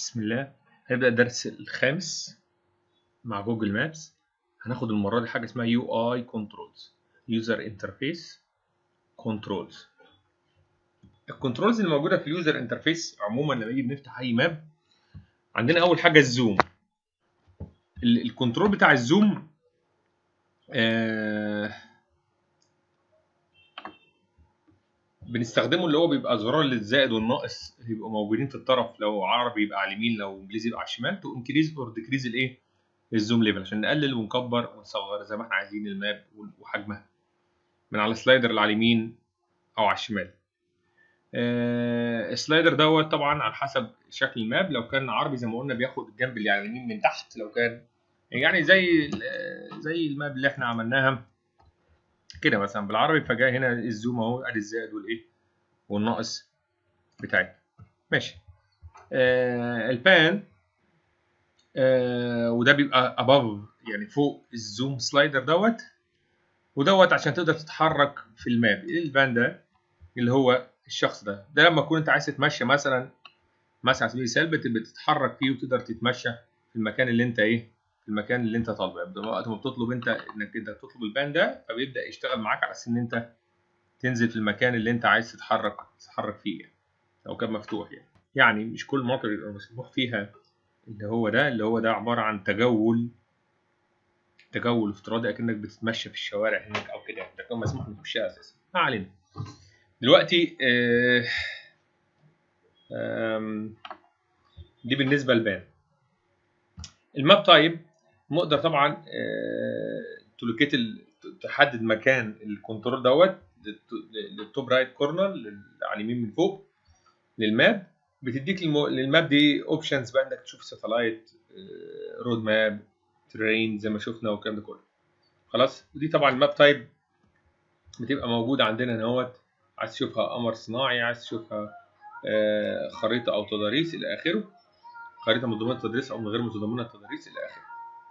بسم الله هنبدأ الدرس الخامس مع جوجل مابس هناخد المرة دي حاجة اسمها يو اي كنترولز يوزر انترفيس كنترولز الكنترولز اللي موجودة في اليوزر انترفيس عموما لما نيجي بنفتح أي ماب عندنا أول حاجة الزوم ال- الكنترول بتاع الزوم آه بنستخدمه اللي هو بيبقى زرار للزائد والناقص بيبقوا موجودين في الطرف لو عربي يبقى على اليمين لو انجليزي يبقى على الشمال تو انكريز اور ديكريز الايه الزوم ليفل عشان نقلل ونكبر ونصغر زي ما احنا عايزين الماب وحجمها من على السلايدر اللي على اليمين او على الشمال آه السلايدر دوت طبعا على حسب شكل الماب لو كان عربي زي ما قلنا بياخد الجنب اللي على اليمين من تحت لو كان يعني زي زي الماب اللي احنا عملناها كده مثلا بالعربي فجاء هنا الزوم اهو ادي الزائد والايه والناقص بتاعتنا ماشي آه البان آه وده بيبقى above يعني فوق الزوم سلايدر دوت ودوت عشان تقدر تتحرك في الماب ايه البان ده اللي هو الشخص ده ده لما تكون انت عايز تتمشى مثلا مثلا على سبيل المثال بتتحرك فيه وتقدر تتمشى في المكان اللي انت ايه في المكان اللي انت طالبه وقت ما بتطلب انت انك انت تطلب البان ده فبيبدا يشتغل معاك على اساس ان انت تنزل في المكان اللي انت عايز تتحرك تتحرك فيه يعني لو كان مفتوح يعني يعني مش كل مناطق يبقى مسموح فيها اللي هو ده اللي هو ده عبارة عن تجول تجول افتراضي اكنك بتتمشى في الشوارع هناك او كده ده كان مسموح انك تمشيها اساسا ما علينا دلوقتي آه آم، دي بالنسبة للبان الماب تايب نقدر طبعا تلوكيت تحدد مكان الكنترول دوت للتوب رايت كورنر على اليمين من فوق للماب بتديك المو... للماب دي اوبشنز بقى انك تشوف ساتلايت رود ماب ترين زي ما شفنا والكلام ده كله خلاص ودي طبعا الماب تايب بتبقى موجوده عندنا هنا عايز تشوفها قمر صناعي عايز تشوفها آه خريطه او تضاريس الى اخره خريطه متضمنه تدريس او من غير متضمنه تدريس الى اخره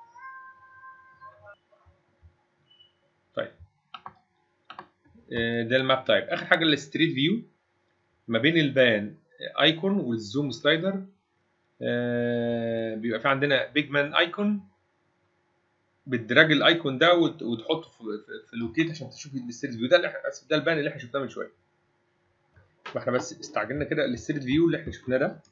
طيب ده الماب تايب اخر حاجه الستريت فيو ما بين البان ايكون والزوم سلايدر آه بيبقى في عندنا بيج مان ايكون بتدراج الايكون ده وتحطه في, في لوكيت عشان تشوف الستريت فيو ده اللي ده البان اللي احنا شفناه من شويه فاحنا بس استعجلنا كده الستريت فيو اللي احنا شفناه ده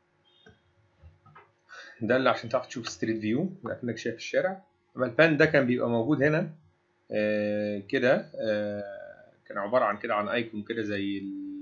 ده اللي عشان تعرف تشوف ستريت فيو اكنك شايف الشارع اما البان ده كان بيبقى موجود هنا آه كده آه كان عباره عن كده عن ايكون كده زي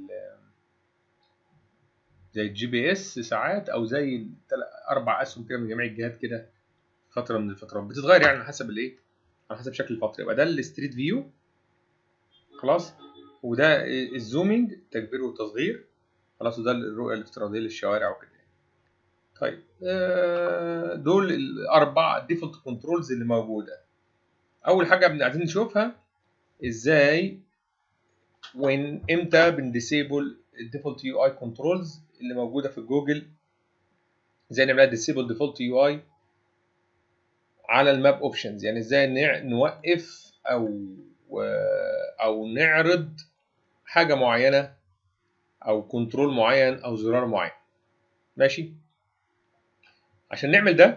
زي الجي بي اس ساعات او زي اربع اسهم كده من جميع الجهات كده فتره من الفترات بتتغير يعني على حسب الايه على حسب شكل الفتره يبقى ده الستريت فيو خلاص وده الزومينج تكبير وتصغير خلاص وده الرؤيه الافتراضيه للشوارع وكده طيب دول الاربع ديفولت كنترولز اللي موجوده اول حاجه عايزين نشوفها ازاي وين امتى بنديسيبل الديفولت يو اي كنترولز اللي موجوده في جوجل ازاي نعملها ديسيبل ديفولت يو اي على الماب اوبشنز يعني ازاي نوقف او او نعرض حاجه معينه او كنترول معين او زرار معين ماشي عشان نعمل ده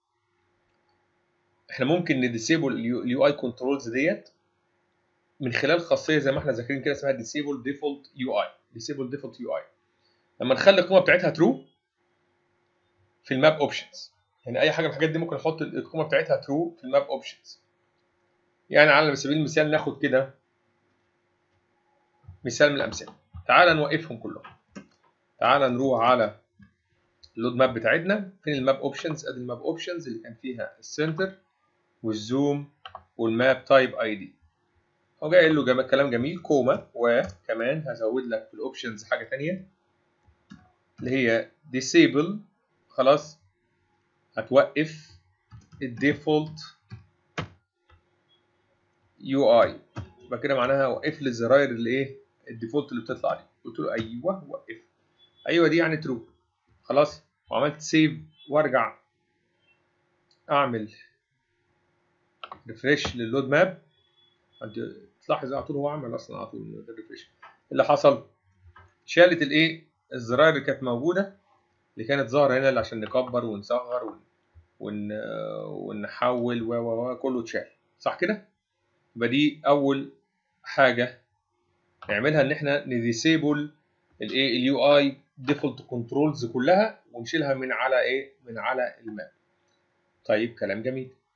احنا ممكن نديسيبل اليو اي كنترولز ديت من خلال خاصيه زي ما احنا ذاكرين كده اسمها disable default UI disable default UI لما نخلي القيمه بتاعتها true في الماب اوبشنز يعني اي حاجه من الحاجات دي ممكن نحط القيمه بتاعتها true في الماب اوبشنز يعني على سبيل المثال ناخد كده مثال من الامثله تعال نوقفهم كلهم تعال نروح على اللود ماب بتاعتنا فين الماب اوبشنز ادي الماب اوبشنز اللي كان فيها السنتر والزوم والماب تايب اي دي هو جاي له جم... كلام جميل كوما وكمان هزود لك في الاوبشنز حاجه تانية اللي هي disable خلاص هتوقف الديفولت يو اي يبقى كده معناها وقف لي الزراير اللي ايه الديفولت اللي بتطلع دي قلت له ايوه وقف ايوه دي يعني ترو خلاص وعملت سيف وارجع اعمل ريفريش لللود ماب انت تلاحظ على طول هو عمل اصلا على طول ريفريش اللي حصل شالت الايه الزراير اللي كانت موجوده اللي كانت ظاهره هنا اللي عشان نكبر ونصغر ون... ون... ونحول و و و كله اتشال صح كده يبقى دي اول حاجه نعملها ان احنا نديسيبل الايه اليو اي ديفولت كنترولز كلها ونشيلها من على ايه من على الماب طيب كلام جميل